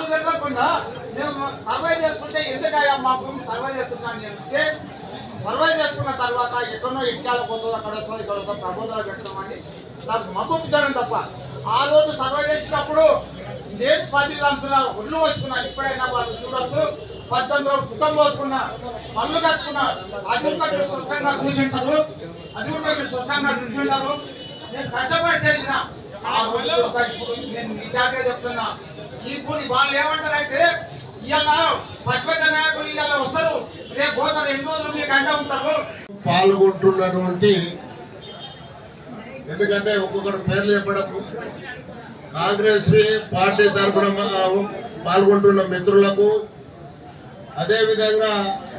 నాలుగు గంటలకుండా మేము సర్వే చేసుకుంటే ఎందుకయ్యా మా భూమి సర్వే చేస్తున్నాను నేను అంటే సర్వే చేసుకున్న తర్వాత ఎక్కడో ఇట్కాల పోతుందో అక్కడ వస్తుందో ఇక్కడ వస్తుందో ప్రపోజల్ పెడతామని నాకు మబ్బుతాను తప్ప ఆ రోజు సర్వే చేసినప్పుడు నేను పది లంపుల ఒళ్ళు వచ్చుకున్నాను ఇప్పుడైనా వాళ్ళు చూడొచ్చు పద్దెనిమిది రోజులు కుటుంబం పోసుకున్నా పళ్ళు కట్టుకున్నా అది కూడా మీరు స్వచ్ఛంగా చూసింటారు అది కూడా మీరు స్వచ్ఛంగా చూసింటారు నేను కష్టపడి చేసిన ఆ రోజు ఒక ఇప్పుడు నేను నిజాగా చెప్తున్నా ఈ పూరి వాళ్ళు ఏమంటారంటే ఇవాళ పెద్ద పెద్ద నాయకులు ఇవాళ వస్తారు రేపు పోతారు ఎన్ని రోజులు మీకు అంట ఉంటారు పాల్గొంటున్నటువంటి ఎందుకంటే ఒక్కొక్కరు పేర్లు చెప్పడం కాంగ్రెస్ పార్టీ తరఫున మా- పాల్గొంటున్న మిత్రులకు అదేవిధంగా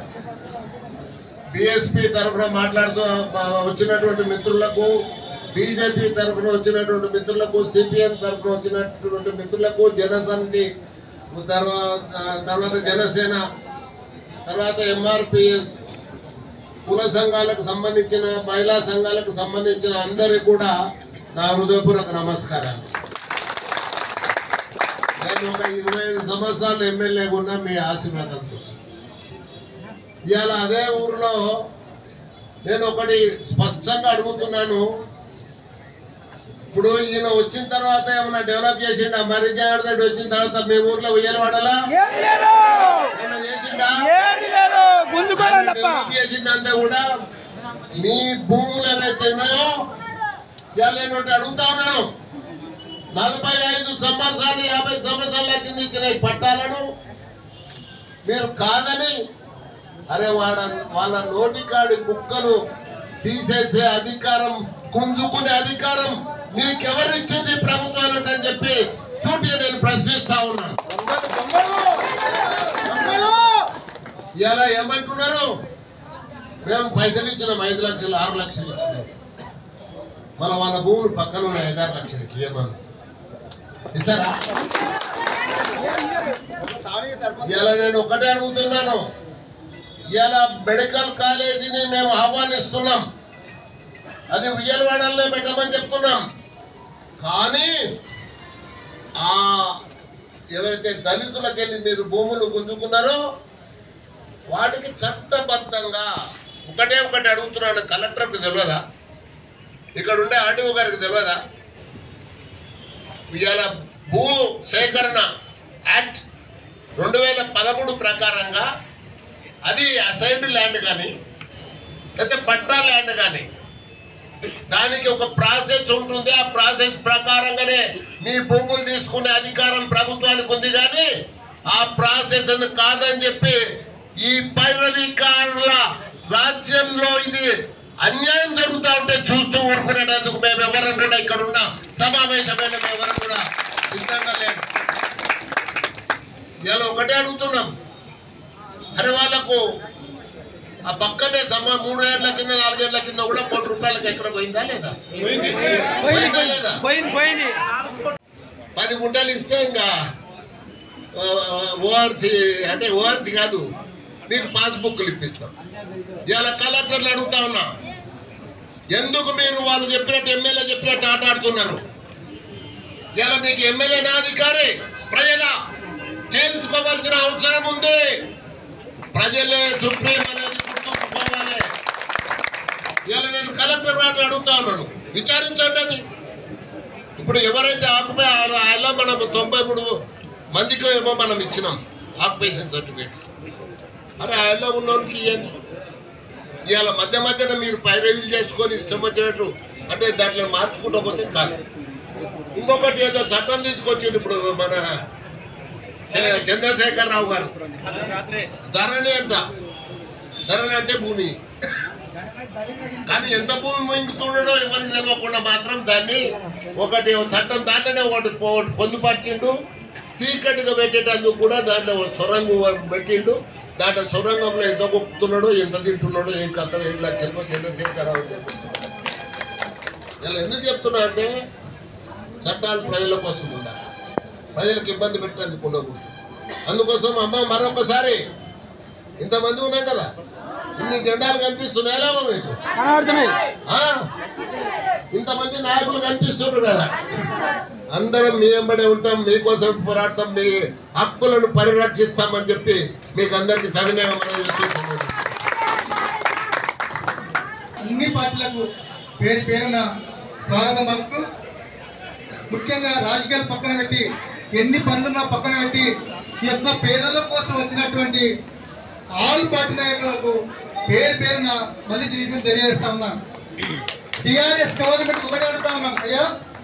బిఎస్పి తరఫున మాట్లాడుతూ మా- వచ్చినటువంటి మిత్రులకు బీజేపీ తరఫున వచ్చినటువంటి మిత్రులకు సిపిఎం తరఫున వచ్చినటువంటి మిత్రులకు జనసమితి తర్వాత తర్వాత జనసేన తర్వాత ఎంఆర్పిఎస్ కుల సంఘాలకు సంబంధించిన మహిళా సంఘాలకు సంబంధించిన అందరికి కూడా నా హృదయపూర్వక నమస్కారాలు నేను ఒక ఇరవై ఐదు సంవత్సరాలు ఎమ్మెల్యేగా ఉన్నా మీ ఆశీర్వాదంతో ఇవాళ అదే ఊరిలో నేను ఒకటి స్పష్టంగా అడుగుతున్నాను ఇప్పుడు ఈయన వచ్చిన తర్వాత ఏమైనా డెవలప్ చేసిండా మరి జాగ్రత్త వచ్చిన తర్వాత మీ ఊర్లో ఉయ్యలు వాడాలా ఏం లేదు ఏమైనా చేసిండా ఏమి లేదు గుంజుకోవడం తప్ప డెవలప్ చేసిందంతా కూడా మీ భూములు ఏవైతే ఉన్నాయో ఇవాళ నేను ఒకటి అడుగుతా ఉన్నాను నలభై ఐదు సంవత్సరాలు యాభై సంవత్సరాల కింద ఇచ్చిన ఈ పట్టాలను మీరు కాదని అరే వాడ వాళ్ళ నోటికాడి కుక్కను తీసేసే అధికారం గుంజుకునే అధికారం మీకెవరిచ్చింది ప్రభుత్వానికి అని చెప్పి సూటిగా నేను ప్రశ్నిస్తా ఉన్నాను ఇలా ఏమంటున్నారు మేము పైసలు ఇచ్చినాం ఐదు లక్షలు ఆరు లక్షలు ఇచ్చినాం మన వాళ్ళ భూములు పక్కన ఉన్న ఐదారు లక్షలకి ఏమన్నా ఇస్తారా ఇలా నేను ఒకటే అడుగుతున్నాను ఇలా మెడికల్ కాలేజీని మేము ఆహ్వానిస్తున్నాం అది విజయవాడలో పెట్టమని చెప్తున్నాం కానీ ఆ ఎవరైతే దళితులకు వెళ్ళి మీరు భూములు గుంజుకున్నారో వాటికి చట్టబద్ధంగా ఒకటే ఒకటి అడుగుతున్నాడు కలెక్టర్కి తెలియదా ఇక్కడ ఉండే ఆర్టీఓ గారికి తెలియదా ఇవాళ భూ సేకరణ యాక్ట్ రెండు వేల పదమూడు ప్రకారంగా అది అసైన్డ్ ల్యాండ్ కానీ లేకపోతే పట్టా ల్యాండ్ కానీ దానికి ఒక ప్రాసెస్ ఉంటుంది ఆ ప్రాసెస్ ప్రకారంగానే మీ భూములు తీసుకునే అధికారం ప్రభుత్వానికి ఉంది కానీ ఆ ప్రాసెస్ అని కాదని చెప్పి ఈ పైరవికారుల రాజ్యంలో ఇది అన్యాయం జరుగుతూ ఉంటే చూస్తూ ఊరుకునేటందుకు మేము ఎవరం కూడా ఇక్కడ ఉన్న సమావేశమైన మేము ఎవరం కూడా సిద్ధంగా లేము ఇలా ఒకటే అడుగుతున్నాం అరే వాళ్ళకు ఆ పక్కనే సమ మూడేళ్ల కింద నాలుగేళ్ల కింద కూడా కోటి రూపాయలకి ఎక్కడ పోయిందా లేదా పోయింది పోయిందా లేదా పోయింది పోయింది పది గుంటలు ఇస్తే ఇంకా ఓఆర్సి అంటే ఓఆర్సి కాదు మీకు పాస్బుక్లు ఇప్పిస్తాం ఇలా కలెక్టర్లు అడుగుతా ఉన్నా ఎందుకు మీరు వాళ్ళు చెప్పినట్టు ఎమ్మెల్యే చెప్పినట్టు ఆట ఆడుతున్నారు ఇలా మీకు ఎమ్మెల్యే నా అధికారి ప్రజల తెలుసుకోవాల్సిన అవసరం ఉంది ప్రజలే సుప్రీం అనేది గుర్తుంచుకోవాలి ఇలా నేను కలెక్టర్ గారిని అడుగుతా ఉన్నాను విచారించండి అది ఇప్పుడు ఎవరైతే ఆకుపై ఆయన మనం తొంభై మూడు మందికి ఏమో మనం ఇచ్చినాం ఆక్యుపేషన్ సర్టిఫికేట్ అరే ఆయనలో ఉన్నోళ్ళకి ఇవ్వండి ఇవాళ మధ్య మధ్యన మీరు పైరవీలు చేసుకొని ఇష్టం వచ్చినట్టు అంటే దాంట్లో మార్చుకుంటూ పోతే కాదు ఇంకొకటి ఏదో చట్టం తీసుకొచ్చింది ఇప్పుడు మన చ- చంద్రశేఖర్ రావు గారు ధరణి అంట ధరణి అంటే భూమి కానీ ఎంత భూమి మింగుతుండడో ఎవరికి తెలియకుండా మాత్రం దాన్ని ఒకటి చట్టం దాంట్లోనే ఒకటి పొ- ఒకటి పొందుపరిచిండు సీక్రెట్గా పెట్టేటందుకు కూడా దాంట్లో ఒక సొరంగం పెట్టిండు దాంట్లో సొరంగంలో ఎంత కొక్కుతున్నాడో ఎంత తింటున్నాడో ఏం కథ ఏడు లక్షలు చంద్రశేఖరరావు చెప్తున్నాడు ఇలా ఎందుకు చెప్తున్నా అంటే చట్టాలు ప్రజల కోసం ఉండాలి ప్రజలకు ఇబ్బంది పెట్టేందుకు ఉండకూడదు అందుకోసం అమ్మ మరొకసారి ఇంతమంది ఉన్నాం కదా ఇన్ని జెండాలు కనిపిస్తున్నాయా మీకు కనబడుతున్నాయి ఆ? ఇంతమంది నాయకులు కనిపిస్తున్నారు కదా అందరం మీ వెంబడే ఉంటాం మీకోసం పోరాడతాం మీ హక్కులను పరిరక్షిస్తామని చెప్పి మీకు అందరికీ సవినయం అనేది చేస్తున్నాను. అన్ని పార్టీలకు పేరు పేరున స్వాగతం పలుకుతూ ముఖ్యంగా రాజకీయాలు పక్కన పెట్టి ఎన్ని పనులున్నా పక్కన పెట్టి ఈ యొక్క పేదల కోసం వచ్చినటువంటి ఆల్ పార్టీ నాయకులకు పేరు పేరున మళ్ళీ జీవితం తెలియజేస్తా ఉన్నాం టిఆర్ఎస్ గవర్నమెంట్ ఒకటి అడుగుతా ఉన్నాం అయ్యా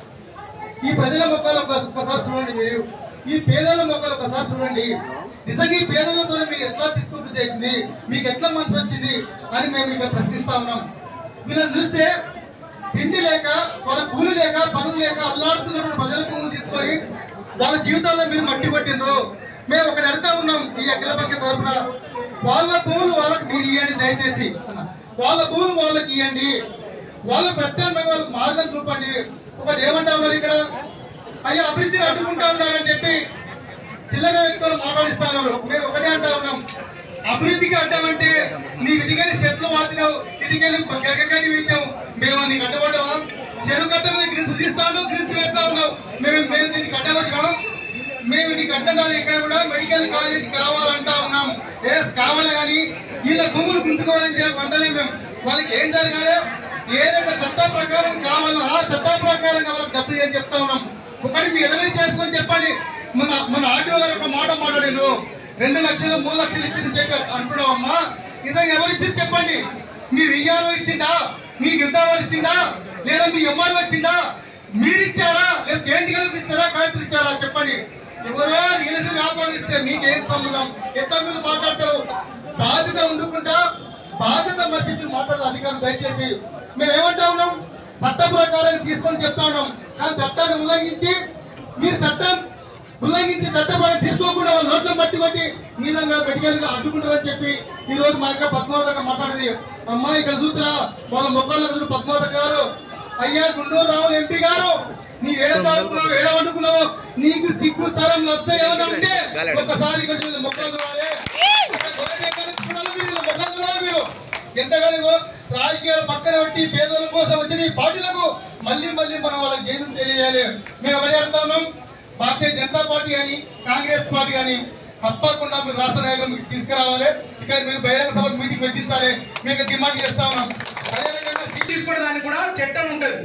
ఈ ప్రజల మొక్కలు ఒకసారి చూడండి మీరు ఈ పేదల మొక్కలు ఒకసారి చూడండి నిజంగా ఈ పేదలతో మీరు ఎట్లా తీసుకుంటుంది మీకు ఎట్లా మనసు వచ్చింది అని మేము ఇక్కడ ప్రశ్నిస్తా ఉన్నాం వీళ్ళని చూస్తే తిండి లేక వాళ్ళ కూలి లేక పనులు లేక అల్లాడుతున్నప్పుడు ప్రజల భూములు తీసుకొని వాళ్ళ జీవితాల్లో మీరు మట్టి కొట్టిండ్రు మేము ఒకటి అడుగుతా ఉన్నాం ఈ అఖిల పక్ష తరఫున వాళ్ళ భూములు వాళ్ళకి మీరు ఇవ్వండి దయచేసి అన్న. వాళ్ళ భూములు వాళ్ళకి ఇవ్వండి వాళ్ళ ప్రత్యామ్నాయ వాళ్ళకి మార్గం చూపండి ఒకటి ఏమంటా ఉన్నారు ఇక్కడ అయ్యా అభివృద్ధి అడ్డుకుంటా ఉన్నారని చెప్పి చిల్లర వ్యక్తులు మాట్లాడిస్తా ఉన్నారు మేము ఒకటే అంటా ఉన్నాం అభివృద్ధికి అడ్డమంటే నీ ఇటుకెళ్ళి చెట్లు వాతినావు ఇటుకెళ్ళి గగగడి పెట్టావు మేము నీకు అడ్డపడ్డావా చెరువు కట్ట మీద గ్రిల్స్ తీస్తాను గ్రిల్స్ పెడతా ఉన్నావు మేము మేము దీనికి అడ్డవచ్చినాం మేము నీకు అడ్డండాలి ఇక్కడ కూడా మెడికల్ కాలేజ్ కావాలంటా ఉన్నాం ఎస్ కావాలి కానీ వీళ్ళ భూములు గుంజుకోవాలని చెప్పి అంటలేం మేము వాళ్ళకి ఏం జరగాలి ఏదైనా చట్టం ప్రకారం కావాలో ఆ చట్టం ప్రకారం కావాలి డబ్బులు అని చెప్తా ఉన్నాం ఒకటి మీ ఎలవై చేసుకొని చెప్పండి మన మన ఆర్టీఓ గారు ఒక మాట మాట్లాడారు రెండు లక్షలు మూడు లక్షలు ఇచ్చింది చెప్పి అంటున్నావు అమ్మా నిజంగా ఎవరు ఇచ్చింది చెప్పండి మీ విఆర్ఓ ఇచ్చిందా మీ గిరిదావారు ఇచ్చిందా లేదా మీ ఎంఆర్ఓ ఇచ్చిందా మీరు ఇచ్చారా లేదా ఏంటి కలిపి ఇచ్చారా కలెక్టర్ ఇచ్చారా చెప్పండి ఎవరో రియల్ ఎస్టేట్ వ్యాపారం ఇస్తే మీకేం సంబంధం ఎట్లా మీరు మాట్లాడతారు బాధ్యత ఉండుకుంటా బాధ్యత మర్చిపోయి మాట్లాడదు అధికారులు దయచేసి మేము ఏమంటా ఉన్నాం చట్ట ప్రకారం తీసుకొని చెప్తా ఉన్నాం కానీ చట్టాన్ని ఉల్లంఘించి మీరు చట్టం ఉల్లంఘించి చట్టపరం తీసుకోకుండా వాళ్ళ నోట్లో మట్టి కొట్టి మీ దగ్గర మెడికల్ గా అడ్డుకుంటారని చెప్పి ఈ రోజు మా యొక్క పద్మావతి మాట్లాడింది అమ్మా ఇక్కడ చూస్తున్నా వాళ్ళ మొక్కల్లో చూడు పద్మావతి గారు అయ్యా గుండూరు రావులు ఎంపీ గారు నీ ఏడ తాగుతున్నావు ఏడ వండుకున్నావు నీకు సిగ్గు సరం లచ్చ ఏమైనా ఉంటే ఒకసారి ఇక్కడ చూసి మొక్కలు చూడాలి ఇక్కడ గొర్రెలు ఎక్కడ నుంచి చూడాలి మీరు ఇలా మొక్కలు చూడాలి మీరు ఎంతగానో రాజకీయాలు పక్కన పెట్టి పేదల కోసం వచ్చిన ఈ పార్టీలకు మళ్ళీ మళ్ళీ మనం వాళ్ళకి జైలు తెలియజేయాలి మేము ఎవరు చేస్తా ఉన్నాం భారతీయ జనతా పార్టీ కానీ కాంగ్రెస్ పార్టీ కానీ తప్పకుండా మీరు రాష్ట్ర నాయకులు మీకు తీసుకురావాలి ఇక్కడ మీరు బహిరంగ సభ మీటింగ్ పెట్టించాలి మేము డిమాండ్ చేస్తా ఉన్నాం అదేవిధంగా సి- తీసుకోవడానికి కూడా చట్టం ఉంటది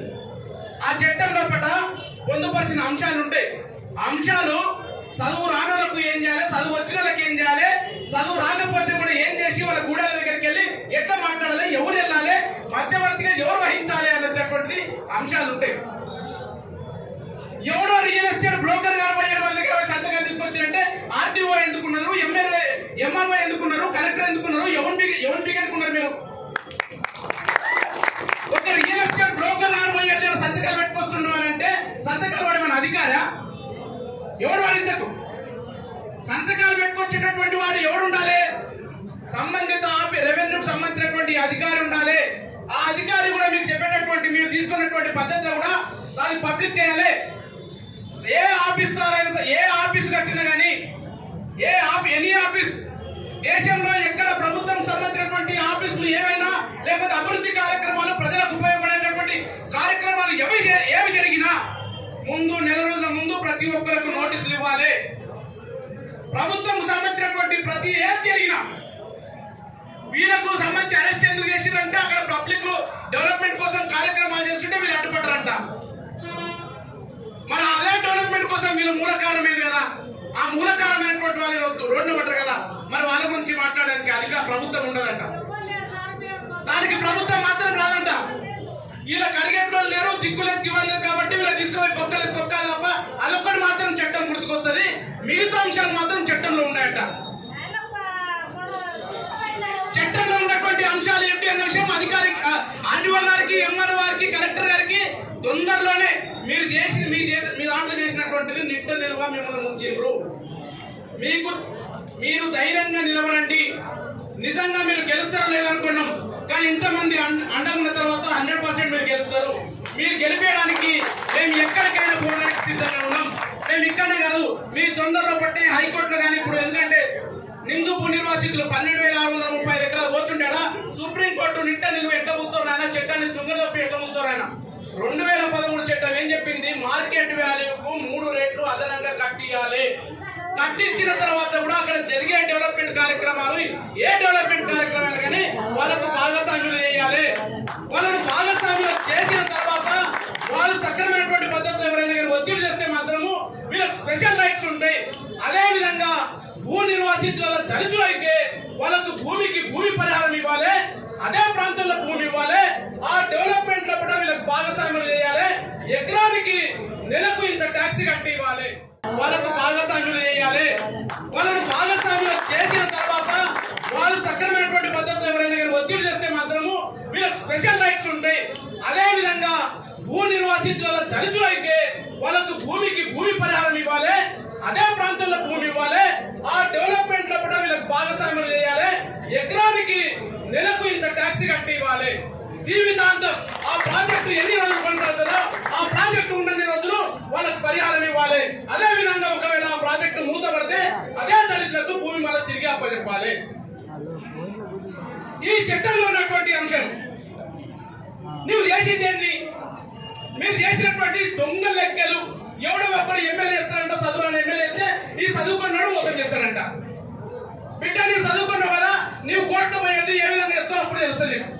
ఆ చట్టం లోపల పొందుపరిచిన అంశాలు ఉంటాయి అంశాలు చదువు రానులకు ఏం చేయాలి చదువు వచ్చిన వాళ్ళకి ఏం చేయాలి చదువు రాకపోతే కూడా ఏం చేసి వాళ్ళ గూడాల దగ్గరికి వెళ్ళి ఎట్లా మాట్లాడాలి ఎవరు వెళ్ళాలి మధ్యవర్తిగా ఎవరు వహించాలి అనేటటువంటిది అంశాలు ఉంటాయి ఎవడో రియల్ ఎస్టేట్ బ్రోకర్ గారు పదిహేడు మంది దగ్గర పోయి సంతకం తీసుకొచ్చారంటే ఆర్టీఓ ఎందుకున్నారు ఎమ్మెల్యే ఎంఆర్ఓ ఎందుకున్నారు కలెక్టర్ ఎందుకున్నారు ఎవరు ఎవరు బిగెట్టుకున్నారు మీరు ఒక రియల్ ఎస్టేట్ బ్రోకర్ గారు పోయి ఏడు దగ్గర సంతకాలు పెట్టుకొస్తుండు అని అంటే సంతకాలు వాడు మన అధికారా ఎవడు వాడు ఇంతకు సంతకాలు పెట్టుకొచ్చేటటువంటి వాడు ఎవడు ఉండాలి సంబంధిత ఆఫీ రెవెన్యూకి సంబంధించినటువంటి అధికారి ఉండాలి ఆ అధికారి కూడా మీకు చెప్పేటటువంటి మీరు తీసుకున్నటువంటి పద్ధతిలో కూడా దాన్ని పబ్లిక్ చేయాలి ఏ ఆఫీస్ అయినా సరే, ఏ ఆఫీస్ కట్టినా కానీ ఏ ఆఫీ ఎనీ ఆఫీస్ దేశంలో ఎక్కడ ప్రభుత్వం సంబంధించినటువంటి ఆఫీసులు ఏవైనా లేకపోతే అభివృద్ధి కార్యక్రమాలు ప్రజలకు ఉపయోగపడేటటువంటి కార్యక్రమాలు ఏవి జ- ఏవి జరిగినా ముందు నెల రోజుల ముందు ప్రతి ఒక్కరికి నోటీసులు ఇవ్వాలి ప్రభుత్వం సంబంధించినటువంటి ప్రతి ఏది జరిగినా వీళ్ళకు సంబంధించి అరెస్ట్ ఎందుకు చేసిరంటే అక్కడ పబ్లిక్ డెవలప్మెంట్ కోసం కార్యక్రమాలు చేస్తుంటే వీళ్ళు అడ్డుపడ్డారంట మరి అదే డెవలప్మెంట్ కోసం వీళ్ళు మూల కారణమైంది కదా ఆ మూల కారణమైనటువంటి వాళ్ళు ఈరోజు రోడ్డు పడ్డారు కదా మరి వాళ్ళ గురించి మాట్లాడడానికి అధిక ప్రభుత్వం ఉండదంట దానికి ప్రభుత్వం మాత్రం రాదంట వీళ్ళకి అడిగేటోళ్ళు లేరు దిక్కులేదు ఇవ్వలేదు కాబట్టి వీళ్ళు తీసుకుపోయి పొక్కలేదు తొక్కాలి తప్ప అదొక్కటి మాత్రం చట్టం గుర్తుకొస్తుంది మిగతా అంశాలు మాత్రం చట్టంలో ఉన్నాయట చట్టంలో ఉన్నటువంటి అంశాలు ఏంటి అన్న విషయం అధికారి ఆర్డీఓ గారికి ఎంఆర్ఓ గారికి కలెక్టర్ గారికి తొందరలోనే మీరు చేసి మీ చే- మీ దాంట్లో చేసినటువంటిది నిట్ట నిలువ మిమ్మల్ని ముంచారు మీకు మీరు ధైర్యంగా నిలబడండి నిజంగా మీరు గెలుస్తారో లేదనుకున్నాం కానీ ఇంతమంది అం- అండగా ఉన్న తర్వాత హండ్రెడ్ పర్సెంట్ మీరు గెలుస్తారు మీరు గెలిపేయడానికి మేము ఎక్కడికైనా పోవడానికి సిద్ధంగా ఉన్నాం మేము ఇక్కడనే కాదు మీ తొందరలో పట్టి హైకోర్టులో కానీ ఇప్పుడు ఎందుకంటే నిందుపు నిర్వాసితులు పన్నెండు వేల ఆరు వందల ముప్పై ఐదు ఎకరాలు పోతుండేడా సుప్రీం కోర్టు నిట్ట నిలువ ఎట్లా మూస్తారు ఆయన చట్టాన్ని తుంగదప్పి ఎట్లా మూస్తారు ఆయన రెండు వేల పదమూడు చట్టం ఏం చెప్పింది మార్కెట్ వాల్యూకు మూడు రేట్లు అదనంగా కట్టియాలి కట్టించిన తర్వాత కూడా అక్కడ జరిగే డెవలప్మెంట్ కార్యక్రమాలు ఏ డెవలప్మెంట్ కార్యక్రమాలు కానీ వాళ్ళకు భాగస్వామ్యులు చేయాలి వాళ్ళను భాగస్వామ్యులు చేసిన తర్వాత వాళ్ళు సక్రమైనటువంటి పద్ధతిలో ఎవరైనా కానీ ఒత్తిడి చేస్తే మాత్రము వీళ్ళకి స్పెషల్ రైట్స్ ఉంటాయి అదే విధంగా భూ నిర్వాసితుల దళితులు అయితే వాళ్ళకు భూమికి భూమి పరిహారం ఇవ్వాలి అదే ప్రాంతంలో భూమి ఇవ్వాలి ఆ డెవలప్మెంట్ లో కూడా వీళ్ళకి భాగస్వామ్యం చేయాలి ఎకరానికి నెలకు ఇంత ట్యాక్సీ కట్టి ఇవ్వాలి వాళ్ళకు భాగస్వామ్యం చేయాలి వాళ్ళను భాగస్వామ్యం చేసిన తర్వాత వాళ్ళు సక్రమైనటువంటి పద్ధతిలో ఎవరైనా కానీ ఒత్తిడి చేస్తే మాత్రము వీళ్ళకి స్పెషల్ రైట్స్ ఉంటాయి అదే విధంగా భూ నిర్వాసితుల దళితులు అయితే వాళ్ళకు భూమికి భూమి పరిహారం ఇవ్వాలి అదే ప్రాంతంలో భూమి ఇవ్వాలి ఆ డెవలప్మెంట్ లో కూడా వీళ్ళకి భాగస్వామ్యం చేయాలి ఎకరానికి నెలకు ఇంత ట్యాక్సీ కట్టి ఇవ్వాలి జీవితాంతం ఆ ప్రాజెక్టు ఎన్ని రోజులు కొనసాగుతుందో ఆ ప్రాజెక్టు ఉన్నన్ని రోజులు వాళ్ళకి పరిహారం ఇవ్వాలి అదే విధంగా ఒకవేళ ఆ ప్రాజెక్టు మూతపడితే అదే దళితులకు భూమి మళ్ళీ తిరిగి అప్పచెప్పాలి ఈ చట్టంలో ఉన్నటువంటి అంశం నువ్వు చేసింది ఏంటి మీరు చేసినటువంటి దొంగ లెక్కలు ఎవడో ఒక్కడు ఎమ్మెల్యే చెప్తాడంట చదువురాని ఎమ్మెల్యే అయితే ఈ చదువుకున్నాడు మోసం చేస్తాడంట బిడ్డ నువ్వు చదువుకున్నావు కదా నీవు కోర్టులో పోయేది ఏ విధంగా చెప్తావు అప్పుడు తెలుస్తుంది నీకు.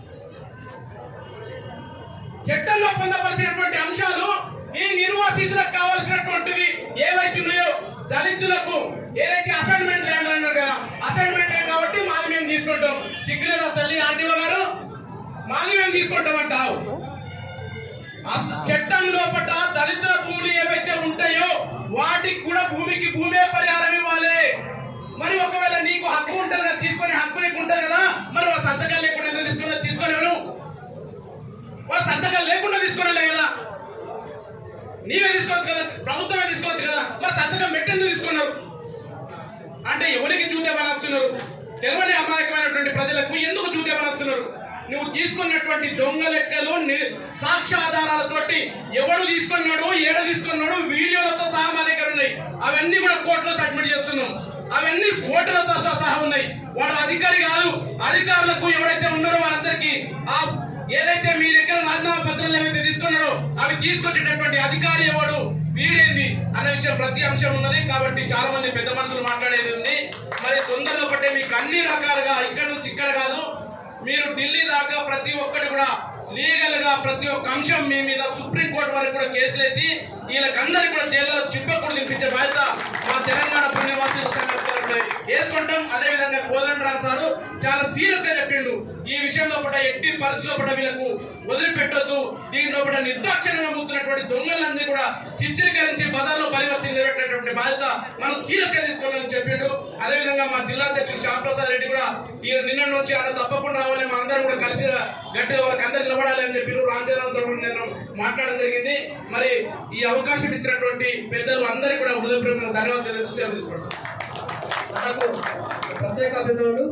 చట్టంలో పొందవలసినటువంటి అంశాలు ఈ నిర్వాసితులకు కావాల్సినటువంటివి ఏవైతే ఉన్నాయో దళితులకు ఏదైతే అసైన్మెంట్ ల్యాండ్ అన్నారు కదా అసైన్మెంట్ ల్యాండ్ కాబట్టి మాది మేము తీసుకుంటాం సిగ్గులేదా తల్లి ఆర్టీఓ గారు మాది మేము తీసుకుంటాం అంటావు అస- చట్టం లోపట దళితుల భూములు ఏవైతే ఉంటాయో వాటికి కూడా భూమికి భూమే పరిహారం ఇవ్వాలి మరి ఒకవేళ నీకు హక్కు ఉంటుంది కదా తీసుకునే హక్కు నీకు ఉంటుంది కదా మరి వాళ్ళ సంతకాలు లేకుండా ఎందుకు తీసుకున్నా తీసుకోలేవు వాళ్ళ సంతకాలు లేకుండా తీసుకోలే కదా నీవే తీసుకోవచ్చు కదా ప్రభుత్వమే తీసుకోవచ్చు కదా మరి సంతకం పెట్టేందుకు తీసుకున్నారు అంటే ఎవరికి చూటే వస్తున్నారు తెలియని అమాయకమైనటువంటి ప్రజలకు ఎందుకు చూటే వస్తున్నారు నువ్వు తీసుకున్నటువంటి దొంగ లెక్కలు ని- సాక్ష్యాధారాలతోటి ఎవడు తీసుకున్నాడు ఏడ తీసుకున్నాడు వీడియోలతో సహా మా దగ్గర ఉన్నాయి అవన్నీ కూడా కోర్టులో సబ్మిట్ చేస్తున్నాం అవన్నీ ఫోటోలతో సహా ఉన్నాయి వాడు అధికారి కాదు అధికారులకు ఎవరైతే ఉన్నారో వాళ్ళందరికీ ఆ ఏదైతే మీ దగ్గర రాజీనామా పత్రాలు ఏవైతే తీసుకున్నారో అవి తీసుకొచ్చేటటువంటి అధికారి ఎవడు వీడేంది అనే విషయం ప్రతి అంశం ఉన్నది కాబట్టి చాలా మంది పెద్ద మనుషులు మాట్లాడేది ఉంది మరి తొందరలో పట్టే మీకు అన్ని రకాలుగా ఇక్కడ నుంచి ఇక్కడ కాదు మీరు ఢిల్లీ దాకా ప్రతి ఒక్కటి కూడా లీగల్ గా ప్రతి ఒక్క అంశం మీ మీద సుప్రీం కోర్టు వరకు కూడా కేసులు వేసి వీళ్ళకందరికి కూడా జైల్లో చిప్పకూడదు తినిపించే బాధ్యత మా తెలంగాణ పుణ్యవాసుల సంఘం తరపున వేసుకుంటాం అదే విధంగా కోదండరామ్ సారు చాలా సీరియస్ గా చెప్పిండు ఈ విషయంలో కూడా ఎట్టి పరిస్థితుల్లో కూడా వీళ్ళకు వదిలిపెట్టొద్దు దీంట్లో కూడా నిర్దాక్షిణంగా మూతున్నటువంటి దొంగలందరినీ కూడా చిత్రీకరించి బదాల్లో పరివర్తన నిలబెట్టేటువంటి బాధ్యత మనం సీరియస్ గా తీసుకోవాలని చెప్పిండు అదే విధంగా మా జిల్లా అధ్యక్షుడు శ్యాంప్రసాద్ రెడ్డి కూడా ఈ నిన్న నుంచి అన్న తప్పకుండా రావాలి మా అందరం కూడా కలిసి గట్టిగా వాళ్ళకి అందరు నిలబడాలి అని చెప్పి రామచంద్రంతో కూడా నేను మాట్లాడడం జరిగింది మరి ఈ అవకాశం ఇచ్చినటువంటి పెద్దలు అందరికీ కూడా హృదయపూర్వకంగా ధన్యవాదాలు తెలియజేసి సెలవు తీసుకుంటాం నాకు ప్రత్యేక అభినందనలు